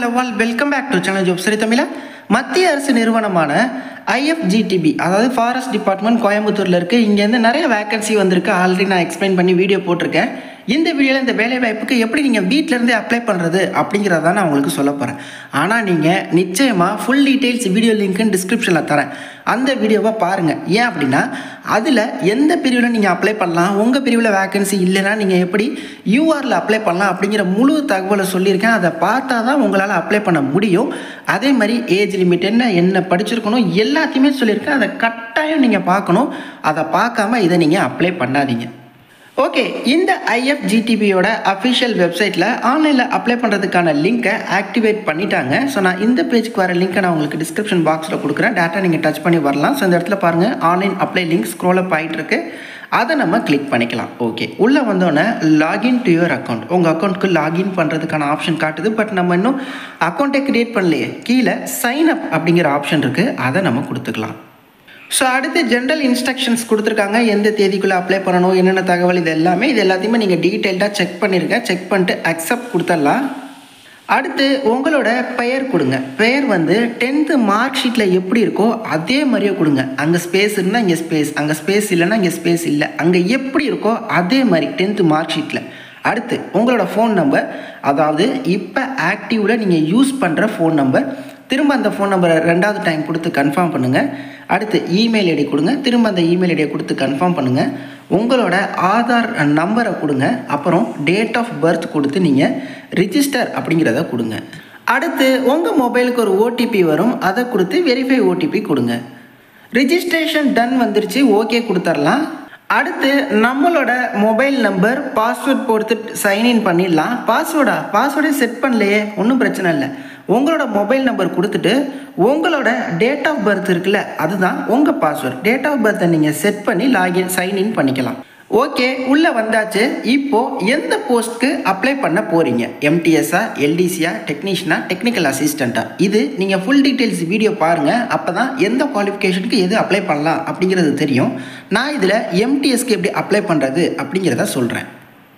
hello all welcome back to channel job சரி தமிழா மத்திய அரசு நிறுவனமான ஐஎஃப்ஜிடிபி அதாவது ஃபாரஸ்ட் டிபார்ட்மெண்ட் கோயம்புத்தூரில் இருக்குது இங்கேருந்து நிறைய வேகன்சி வந்திருக்கு ஆல்ரெடி நான் எக்ஸ்பிளைன் பண்ணி வீடியோ போட்டிருக்கேன் இந்த வீடியோவில் இந்த வேலை வாய்ப்புக்கு எப்படி நீங்கள் வீட்டிலேருந்தே அப்ளை பண்ணுறது அப்படிங்கிறத நான் உங்களுக்கு சொல்ல போகிறேன் ஆனால் நீங்கள் நிச்சயமாக ஃபுல் டீட்டெயில்ஸ் வீடியோ லிங்க்குன்னு டிஸ்கிரிப்ஷனில் தரேன் அந்த வீடியோவை பாருங்கள் ஏன் அப்படின்னா அதில் எந்த பிரிவில் நீங்கள் அப்ளை பண்ணலாம் உங்கள் பிரிவில் வேகன்சி இல்லைன்னா நீங்கள் எப்படி யூஆரில் அப்ளை பண்ணலாம் அப்படிங்கிற முழு தகவலை சொல்லியிருக்கேன் அதை பார்த்தா தான் உங்களால் அப்ளை பண்ண முடியும் அதே மாதிரி ஏஜ் லிமிட் என்ன என்ன படிச்சிருக்கணும் எல்லாத்தையுமே சொல்லியிருக்கேன் அதை கட்டாயம் நீங்கள் பார்க்கணும் அதை பார்க்காம இதை நீங்கள் அப்ளை பண்ணாதீங்க ஓகே இந்த ஐஎஃப்ஜிடிபியோட அஃபிஷியல் வெப்சைட்டில் ஆன்லைனில் அப்ளை பண்ணுறதுக்கான லிங்க்கை ஆக்டிவேட் பண்ணிட்டாங்க ஸோ நான் இந்த பேஜுக்கு வர லிங்க்கை நான் உங்களுக்கு டிஸ்கிரிப்ஷன் பாக்ஸில் கொடுக்குறேன் டேட்டா நீங்கள் டச் பண்ணி வரலாம் ஸோ இந்த இடத்துல பாருங்கள் online apply link scroll up ஆகிட்டு இருக்கு அதை நம்ம கிளிக் பண்ணிக்கலாம் ஓகே உள்ளே வந்தோடனே லாகின் டு யுவர் அக்கௌண்ட் உங்கள் அக்கௌண்ட்டுக்கு லாகின் பண்ணுறதுக்கான ஆப்ஷன் காட்டுது பட் நம்ம இன்னும் அக்கௌண்ட்டை க்ரியேட் பண்ணலையே கீழே சைன் அப் அப்படிங்கிற ஆப்ஷன் இருக்குது அதை நம்ம கொடுத்துக்கலாம் ஸோ அடுத்து ஜென்ரல் இன்ஸ்ட்ரக்ஷன்ஸ் கொடுத்துருக்காங்க எந்த தேதிக்குள்ளே அப்ளை பண்ணணும் என்னென்ன தகவல் இது எல்லாமே இது எல்லாத்தையுமே நீங்கள் டீட்டெயில்டாக செக் பண்ணிருங்க செக் பண்ணிட்டு அக்செப்ட் கொடுத்துடலாம் அடுத்து உங்களோட பெயர் கொடுங்க பெயர் வந்து டென்த்து மார்க் ஷீட்டில் எப்படி இருக்கோ அதே மாதிரியே கொடுங்க அங்கே ஸ்பேஸ் இருந்தால் இங்கே ஸ்பேஸ் அங்கே ஸ்பேஸ் இல்லைன்னா இங்கே ஸ்பேஸ் இல்லை அங்கே எப்படி இருக்கோ அதே மாதிரி டென்த்து மார்க் ஷீட்டில் அடுத்து உங்களோட ஃபோன் நம்பர் அதாவது இப்போ ஆக்டிவில் நீங்கள் யூஸ் பண்ணுற ஃபோன் நம்பர் திரும்ப அந்த ஃபோன் நம்பரை ரெண்டாவது டைம் கொடுத்து கன்ஃபார்ம் பண்ணுங்கள் அடுத்து இமெயில் ஐடி கொடுங்க திரும்ப அந்த இமெயில் ஐடியை கொடுத்து கன்ஃபார்ம் பண்ணுங்கள் உங்களோட ஆதார் நம்பரை கொடுங்க அப்புறம் டேட் ஆஃப் பர்த் கொடுத்து நீங்கள் ரிஜிஸ்டர் அப்படிங்கிறத கொடுங்க அடுத்து உங்கள் மொபைலுக்கு ஒரு ஓடிபி வரும் அதை கொடுத்து வெரிஃபை ஓடிபி கொடுங்க ரிஜிஸ்ட்ரேஷன் டன் வந்துருச்சு ஓகே கொடுத்துர்லாம் அடுத்து நம்மளோட மொபைல் நம்பர் பாஸ்வேர்ட் போட்டு சைன்இன் பண்ணிடலாம் பாஸ்வேர்டா பாஸ்வேர்டே செட் பண்ணலையே ஒன்றும் பிரச்சனை இல்லை உங்களோட மொபைல் நம்பர் கொடுத்துட்டு உங்களோட டேட் ஆஃப் பர்த் இருக்குல்ல அதுதான் உங்கள் பாஸ்வேர்ட் டேட் ஆஃப் பர்த்தை நீங்கள் செட் பண்ணி லாகின் சைன்இன் பண்ணிக்கலாம் ஓகே உள்ளே வந்தாச்சு இப்போது எந்த போஸ்ட்க்கு அப்ளை பண்ண போகிறீங்க எம்டிஎஸ்ஸா எல்டிசியா டெக்னீஷியனா டெக்னிக்கல் அசிஸ்டண்ட்டா இது நீங்கள் ஃபுல் டீட்டெயில்ஸ் வீடியோ பாருங்கள் அப்போ தான் எந்த குவாலிஃபிகேஷனுக்கு எது அப்ளை பண்ணலாம் அப்படிங்கிறது தெரியும் நான் இதில் எம்டிஎஸ்க்கு எப்படி அப்ளை பண்ணுறது அப்படிங்கிறத சொல்கிறேன்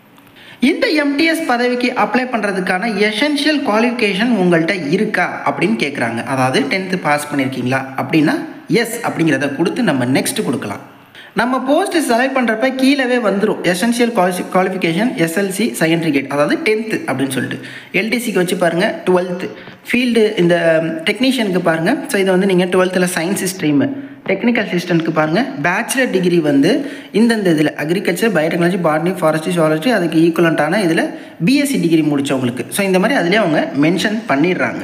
இந்த எம்டிஎஸ் பதவிக்கு அப்ளை பண்ணுறதுக்கான எசென்ஷியல் குவாலிஃபிகேஷன் உங்கள்கிட்ட இருக்கா அப்படின்னு கேட்குறாங்க அதாவது டென்த்து பாஸ் பண்ணியிருக்கீங்களா அப்படின்னா எஸ் அப்படிங்கிறத கொடுத்து நம்ம நெக்ஸ்ட் கொடுக்கலாம் நம்ம போஸ்ட் செலக்ட் பண்ணுறப்ப கீழவே வந்துடும் எசென்ஷியல் குவாலிஃபி குவாலிஃபிகேஷன் எஸ்எல்சி செகண்டரி கேட் அதாவது டென்த்து அப்படின்னு சொல்லிட்டு எல்டிசிக்கு வச்சு பாருங்கள் டுவெல்த்து ஃபீல்டு இந்த டெக்னீஷியனுக்கு பாருங்கள் ஸோ இதை வந்து நீங்கள் டுவெல்த்தில் சயின்ஸ் ஸ்ட்ரீமு டெக்னிக்கல் அசிஸ்டண்ட்க்கு பாருங்கள் பேச்சுலர் டிகிரி வந்து இந்தந்த இதில் agriculture biotechnology botany forestry zoology அதுக்கு ஈக்குவலண்ட்டான இதில் பிஎஸ்சி டிகிரி முடித்தவங்களுக்கு ஸோ இந்த மாதிரி அதிலே அவங்க மென்ஷன் பண்ணிடுறாங்க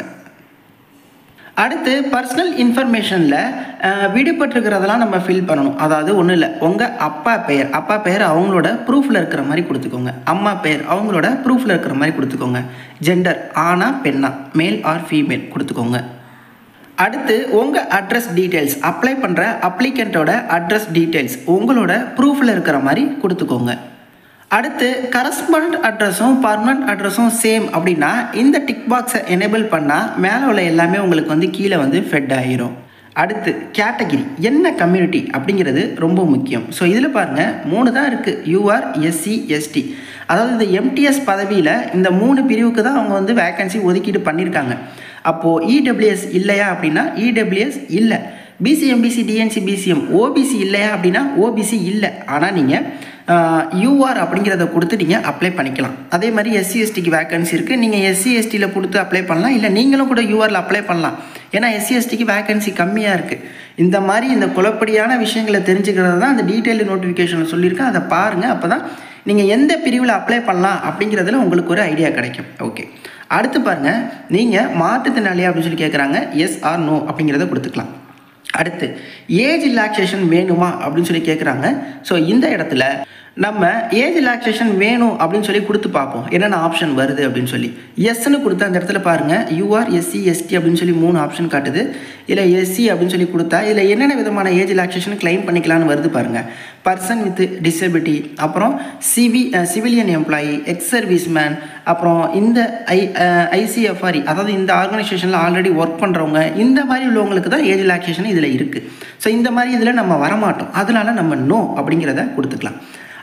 அடுத்து பர்சனல் இன்ஃபர்மேஷனில் விடுபட்டிருக்கிறதெல்லாம் நம்ம ஃபில் பண்ணணும் அதாவது ஒன்றும் இல்லை உங்கள் அப்பா பெயர் அப்பா பெயர் அவங்களோட ப்ரூஃபில் இருக்கிற மாதிரி கொடுத்துக்கோங்க அம்மா பெயர் அவங்களோட ப்ரூஃபில் இருக்கிற மாதிரி கொடுத்துக்கோங்க ஜெண்டர் ஆனா பெண்ணா மேல் ஆர் ஃபீமேல் கொடுத்துக்கோங்க அடுத்து உங்கள் அட்ரஸ் டீட்டெயில்ஸ் அப்ளை பண்ணுற அப்ளிகண்ட்டோட அட்ரஸ் டீட்டெயில்ஸ் உங்களோட ப்ரூஃபில் இருக்கிற மாதிரி கொடுத்துக்கோங்க அடுத்து கரஸ்பாண்ட் அட்ரஸும் பர்மனண்ட் அட்ரஸும் சேம் அப்படின்னா இந்த டிக் பாக்ஸை எனேபிள் பண்ணால் மேலே உள்ள எல்லாமே உங்களுக்கு வந்து கீழே வந்து ஃபெட் ஆகிரும் அடுத்து கேட்டகிரி என்ன கம்யூனிட்டி அப்படிங்கிறது ரொம்ப முக்கியம் ஸோ இதில் பாருங்கள் மூணு தான் இருக்குது யூஆர் எஸ்சி எஸ்டி அதாவது இந்த எம்டிஎஸ் பதவியில் இந்த மூணு பிரிவுக்கு தான் அவங்க வந்து வேக்கன்சி ஒதுக்கீடு பண்ணியிருக்காங்க அப்போது இடபிள்யூஎஸ் இல்லையா அப்படின்னா இடபிள்யூஎஸ் இல்லை BC MBC DNC BCM OBC இல்லையா அப்படின்னா ஓபிசி இல்லை ஆனால் நீங்கள் யூஆர் அப்படிங்கிறத கொடுத்து நீங்கள் அப்ளை பண்ணிக்கலாம் அதே மாதிரி எஸ்சி எஸ்டிக்கு வேக்கன்சி இருக்குது நீங்கள் எஸ்சி எஸ்டியில் கொடுத்து அப்ளை பண்ணலாம் இல்லை நீங்களும் கூட யூஆரில் அப்ளை பண்ணலாம் ஏன்னா எஸ்சி எஸ்டிக்கு வேக்கன்சி கம்மியாக இருக்குது இந்த மாதிரி இந்த குழப்படியான விஷயங்களை தெரிஞ்சுக்கிறது தான் அந்த டீட்டெயில் நோட்டிஃபிகேஷனில் சொல்லியிருக்கேன் அதை பாருங்கள் அப்போ தான் நீங்கள் எந்த பிரிவில் அப்ளை பண்ணலாம் அப்படிங்கிறதுல உங்களுக்கு ஒரு ஐடியா கிடைக்கும் ஓகே அடுத்து பாருங்கள் நீங்கள் மாற்றுத்திறனாளியா அப்படின்னு சொல்லி கேட்குறாங்க எஸ் ஆர் நோ அப்படிங்கிறத கொடுத்துக்கலாம் அடுத்து ஏஜ் ரிலாக்ஸேஷன் வேணுமா அப்படின்னு சொல்லி கேட்குறாங்க ஸோ இந்த இடத்துல நம்ம ஏஜ் ரிலாக்ஸேஷன் வேணும் அப்படின்னு சொல்லி கொடுத்து பார்ப்போம் என்னென்ன ஆப்ஷன் வருது அப்படின்னு சொல்லி எஸ்ன்னு கொடுத்தா அந்த இடத்துல பாருங்கள் யூஆர் எஸ்சி எஸ்டி அப்படின்னு சொல்லி மூணு ஆப்ஷன் காட்டுது இல்லை எஸ்சி அப்படின்னு சொல்லி கொடுத்தா இதில் என்னென்ன விதமான ஏஜ் ரிலாக்ஸேஷன் கிளைம் பண்ணிக்கலாம்னு வருது பாருங்கள் பர்சன் வித் டிசபிலிட்டி அப்புறம் சிவி civilian employee ex service man அப்புறம் இந்த ஐ ஐசிஎஃப்ஆர்இ அதாவது இந்த ஆர்கனைசேஷனில் ஆல்ரெடி ஒர்க் பண்ணுறவங்க இந்த மாதிரி உள்ளவங்களுக்கு தான் ஏஜ் ரிலாக்ஸேஷன் இதில் இருக்குது ஸோ இந்த மாதிரி இதில் நம்ம வரமாட்டோம் அதனால நம்ம நோ அப்படிங்கிறத கொடுத்துக்கலாம்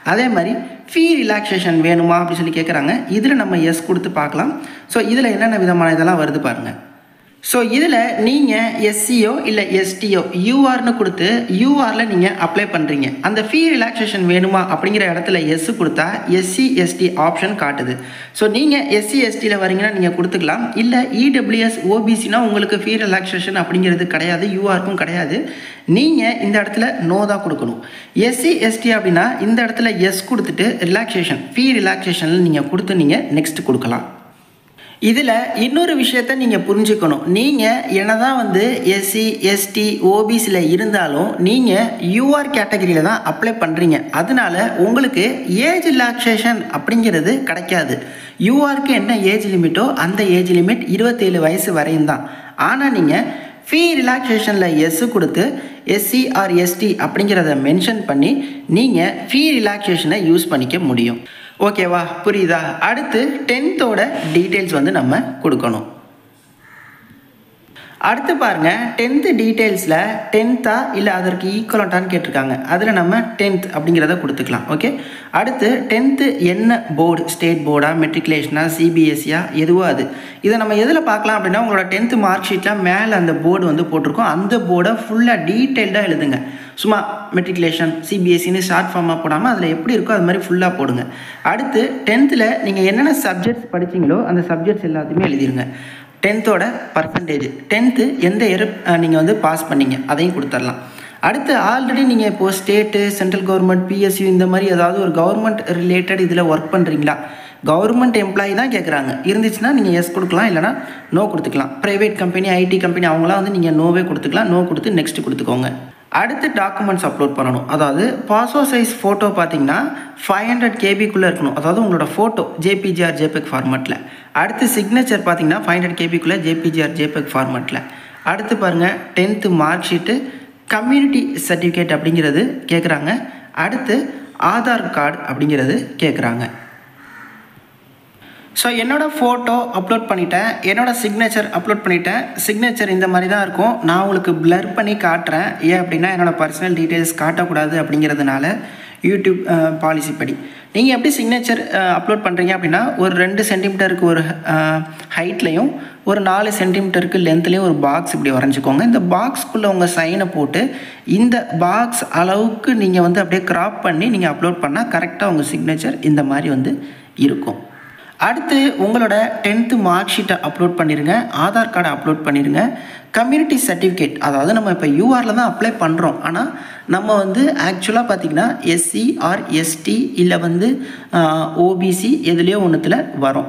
அதே மாதிரி ஃபீ ரிலாக்ஸேஷன் வேணுமா அப்படின்னு சொல்லி கேட்குறாங்க இதில் நம்ம எஸ் கொடுத்து பார்க்கலாம் ஸோ இதில் என்னென்ன விதமான இதெல்லாம் வருது பாருங்கள் ஸோ இதில் நீங்கள் எஸ்சியோ இல்லை எஸ்டியோ யூஆர்னு கொடுத்து யூஆரில் நீங்கள் அப்ளை பண்ணுறீங்க அந்த ஃபீ ரிலாக்ஸேஷன் வேணுமா அப்படிங்கிற இடத்துல எஸ் கொடுத்தா எஸ்சி எஸ்டி ஆப்ஷன் காட்டுது ஸோ நீங்கள் எஸ்சி எஸ்டியில் வரீங்கன்னா நீங்கள் கொடுத்துக்கலாம் இல்லை இடபிள்யூஎஸ் ஓபிசினா உங்களுக்கு ஃபீ ரிலாக்ஸேஷன் அப்படிங்கிறது கிடையாது யூஆருக்கும் கிடையாது நீங்கள் இந்த இடத்துல நோ தான் கொடுக்கணும் எஸ்சி எஸ்டி அப்படின்னா இந்த இடத்துல எஸ் கொடுத்துட்டு ரிலாக்ஸேஷன் ஃபீ ரிலாக்ஸேஷனில் நீங்கள் கொடுத்து நீங்கள் நெக்ஸ்ட் கொடுக்கலாம் இதில் இன்னொரு விஷயத்த நீங்கள் புரிஞ்சுக்கணும் நீங்கள் என்னதான் வந்து எஸ்சி எஸ்டி ஓபிசியில் இருந்தாலும் நீங்கள் யூஆர் கேட்டகரியில் தான் அப்ளை பண்ணுறீங்க அதனால உங்களுக்கு ஏஜ் ரிலாக்ஸேஷன் அப்படிங்கிறது கிடைக்காது யூஆருக்கு என்ன ஏஜ் லிமிட்டோ அந்த ஏஜ் லிமிட் இருபத்தேழு வயசு வரையும் தான் ஆனால் நீங்கள் ஃபீ ரிலாக்ஸேஷனில் எஸ் கொடுத்து எஸ்சி ஆர் எஸ்டி அப்படிங்கிறத மென்ஷன் பண்ணி நீங்கள் ஃபீ ரிலாக்ஸேஷனை யூஸ் பண்ணிக்க முடியும் ஓகேவா புரியுதா அடுத்து டென்த்தோட டீட்டெயில்ஸ் வந்து நம்ம கொடுக்கணும் அடுத்து பாருங்கள் டென்த்து டீட்டெயில்ஸில் டென்த்தா இல்லை அதற்கு ஈக்குவலண்ட்டான்னு கேட்டிருக்காங்க அதில் நம்ம டென்த் அப்படிங்கிறத கொடுத்துக்கலாம் ஓகே அடுத்து டென்த்து என்ன போர்டு ஸ்டேட் போர்டா மெட்ரிகுலேஷனா சிபிஎஸ்சியா எதுவோ அது இதை நம்ம எதில் பார்க்கலாம் அப்படின்னா உங்களோட டென்த்து மார்க் ஷீட்டில் மேலே அந்த போர்டு வந்து போட்டிருக்கோம் அந்த போர்டை ஃபுல்லாக டீட்டெயில்டாக எழுதுங்க சும்மா மெட்ரிகுலேஷன் சிபிஎஸ்சின்னு ஷார்ட் ஃபார்மாக போடாமல் அதில் எப்படி இருக்கோ அது மாதிரி ஃபுல்லாக போடுங்க அடுத்து டென்த்தில் நீங்கள் என்னென்ன சப்ஜெக்ட்ஸ் படிச்சீங்களோ அந்த சப்ஜெக்ட்ஸ் எல்லாத்தையுமே எழுதிருங்க டென்த்தோட பர்சன்டேஜ் டென்த்து எந்த இயர் நீங்கள் வந்து பாஸ் பண்ணீங்க அதையும் கொடுத்துடலாம் அடுத்து ஆல்ரெடி நீங்கள் இப்போது ஸ்டேட்டு சென்ட்ரல் கவர்மெண்ட் பிஎஸ்யூ இந்த மாதிரி ஏதாவது ஒரு கவர்மெண்ட் ரிலேட்டட் இதில் ஒர்க் பண்ணுறீங்களா கவர்மெண்ட் எம்ப்ளாயி தான் கேட்குறாங்க இருந்துச்சுன்னா நீங்கள் எஸ் கொடுக்கலாம் இல்லைனா நோ கொடுத்துக்கலாம் ப்ரைவேட் கம்பெனி ஐடி கம்பெனி அவங்களாம் வந்து நீங்கள் நோவே கொடுத்துக்கலாம் நோ கொடுத்து நெக்ஸ்ட் கொடுத்துக்கோங்க அடுத்து டாக்குமெண்ட்ஸ் அப்லோட் பண்ணணும் அதாவது பாஸ்போர்ட் சைஸ் ஃபோட்டோ பார்த்தீங்கன்னா ஃபைவ் ஹண்ட்ரட் கேபிக்குள்ளே இருக்கணும் அதாவது உங்களோட ஃபோட்டோ ஜேபிஜிஆர் ஜேபெக் ஃபார்மெட்டில் அடுத்து சிக்னேச்சர் பார்த்தீங்கன்னா ஃபைவ் ஹண்ட்ரட் கேபிக்குள்ளே ஜேபிஜிஆர் ஜேபெக் ஃபார்மெட்டில் அடுத்து பாருங்கள் tenth mark sheet community certificate அப்படிங்கிறது கேட்குறாங்க அடுத்து ஆதார் கார்டு அப்படிங்கிறது கேட்குறாங்க ஸோ என்னோடய ஃபோட்டோ அப்லோட் பண்ணிட்டேன் என்னோடய சிக்னேச்சர் அப்லோட் பண்ணிட்டேன் சிக்னேச்சர் இந்த மாதிரி தான் இருக்கும் நான் உங்களுக்கு பிளர் பண்ணி காட்டுறேன் ஏன் அப்படின்னா என்னோடய பர்சனல் டீட்டெயில்ஸ் காட்டக்கூடாது அப்படிங்கிறதுனால யூடியூப் பாலிசி படி நீங்கள் எப்படி சிக்னேச்சர் அப்லோட் பண்ணுறீங்க அப்படின்னா ஒரு ரெண்டு சென்டிமீட்டருக்கு ஒரு ஹைட்லேயும் ஒரு நாலு சென்டிமீட்டருக்கு லென்த்லேயும் ஒரு பாக்ஸ் இப்படி வரைஞ்சிக்கோங்க இந்த பாக்ஸ்க்குள்ளே உங்கள் சைனை போட்டு இந்த பாக்ஸ் அளவுக்கு நீங்கள் வந்து அப்படியே க்ராப் பண்ணி நீங்கள் அப்லோட் பண்ணால் கரெக்டாக உங்கள் சிக்னேச்சர் இந்த மாதிரி வந்து இருக்கும் அடுத்து உங்களோட டென்த்து மார்க் ஷீட்டை அப்லோட் பண்ணிடுங்க ஆதார் கார்டை அப்லோட் பண்ணிடுங்க கம்யூனிட்டி சர்டிஃபிகேட் அதாவது நம்ம இப்போ யூஆரில் தான் அப்ளை பண்ணுறோம் ஆனால் நம்ம வந்து ஆக்சுவலாக பார்த்திங்கன்னா எஸ்சி ஆர் எஸ்டி இல்லை வந்து ஓபிசி எதுலேயோ ஒன்றுத்தில் வரும்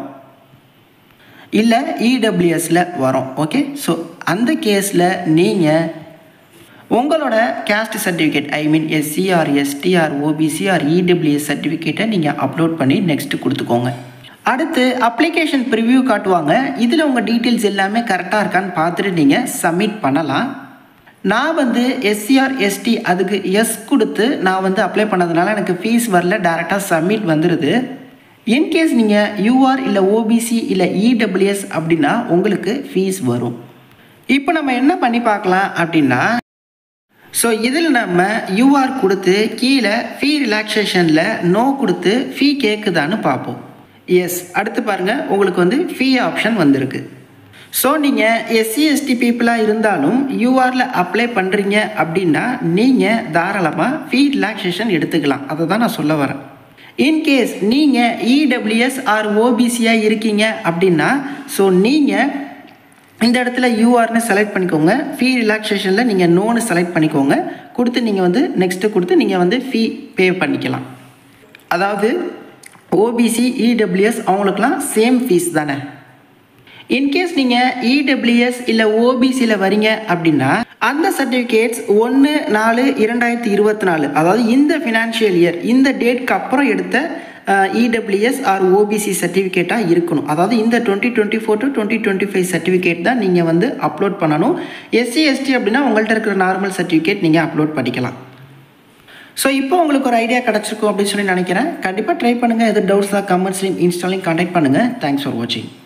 இல்லை இடபிள்யூஎஸில் வரும் ஓகே ஸோ அந்த கேஸில் நீங்கள் உங்களோட caste certificate I mean SC or ST or OBC or EWS சர்டிஃபிகேட்டை நீங்கள் அப்லோட் பண்ணி நெக்ஸ்ட்டு கொடுத்துக்கோங்க அடுத்து அப்ளிகேஷன் ப்ரிவ்யூ காட்டுவாங்க இதில் உங்கள் டீட்டெயில்ஸ் எல்லாமே கரெக்டாக இருக்கான்னு பார்த்துட்டு நீங்கள் சப்மிட் பண்ணலாம் நான் வந்து எஸ்சிஆர் எஸ்டி அதுக்கு எஸ் கொடுத்து நான் வந்து அப்ளை பண்ணதுனால எனக்கு ஃபீஸ் வரல டேரெக்டாக சப்மிட் வந்துடுது இன்கேஸ் நீங்கள் யூஆர் இல்லை ஓபிசி இல்லை இடபிள்யூஎஸ் அப்படின்னா உங்களுக்கு ஃபீஸ் வரும் இப்போ நம்ம என்ன பண்ணி பார்க்கலாம் அப்படின்னா ஸோ இதில் நம்ம யூஆர் கொடுத்து கீழே ஃபீ ரிலாக்ஸேஷனில் நோ கொடுத்து ஃபீ கேட்குதான்னு பார்ப்போம் எஸ் அடுத்து பாருங்கள் உங்களுக்கு வந்து ஃபீ ஆப்ஷன் வந்திருக்கு ஸோ நீங்கள் எஸ்சி எஸ்டி பீப்புளாக இருந்தாலும் யூஆரில் அப்ளை பண்ணுறீங்க அப்படின்னா நீங்கள் தாராளமாக ஃபீ ரிலாக்ஸேஷன் எடுத்துக்கலாம் அதை தான் நான் சொல்ல வரேன் இன்கேஸ் நீங்கள் இடபிள்யூஎஸ் ஆர் ஓபிசியாக இருக்கீங்க அப்படின்னா ஸோ நீங்கள் இந்த இடத்துல யூஆர்னு செலக்ட் பண்ணிக்கோங்க ஃபீ ரிலாக்ஸேஷனில் நீங்கள் நோன்னு செலக்ட் பண்ணிக்கோங்க கொடுத்து நீங்கள் வந்து நெக்ஸ்ட்டு கொடுத்து நீங்கள் வந்து ஃபீ பே பண்ணிக்கலாம் அதாவது ஓபிசி இடபிள்யூஎஸ் அவங்களுக்குலாம் சேம் ஃபீஸ் தானே இன்கேஸ் நீங்கள் இடபிள்யூஎஸ் இல்லை ஓபிசியில் வரீங்க அப்படின்னா அந்த சர்டிஃபிகேட்ஸ் ஒன்று நாலு இரண்டாயிரத்தி இருபத்தி நாலு அதாவது இந்த ஃபினான்ஷியல் இயர் இந்த டேட்க்கு அப்புறம் எடுத்த இடபிள்யூஎஸ் ஆர் ஓபிசி சர்டிஃபிகேட்டாக இருக்கணும் அதாவது இந்த twenty twenty four to twenty twenty five certificate தான் நீங்கள் வந்து அப்லோட் பண்ணணும் எஸ்சி எஸ்டி அப்படின்னா உங்கள்கிட்ட இருக்கிற நார்மல் சர்டிஃபிகேட் நீங்கள் அப்லோட் பண்ணிக்கலாம் ஸோ இப்போ உங்களுக்கு ஒரு ஐடியா கிடச்சிருக்கும் அப்படின்னு சொல்லி நினைக்கிறேன் கண்டிப்பாக ட்ரை பண்ணுங்கள் எது டவுட்ஸாக கமெண்ட்ஸ்லையும் இன்ஸ்டாலையும் கான்டாக்ட் பண்ணுங்கள் தேங்க்ஸ் ஃபார் வாட்சிங்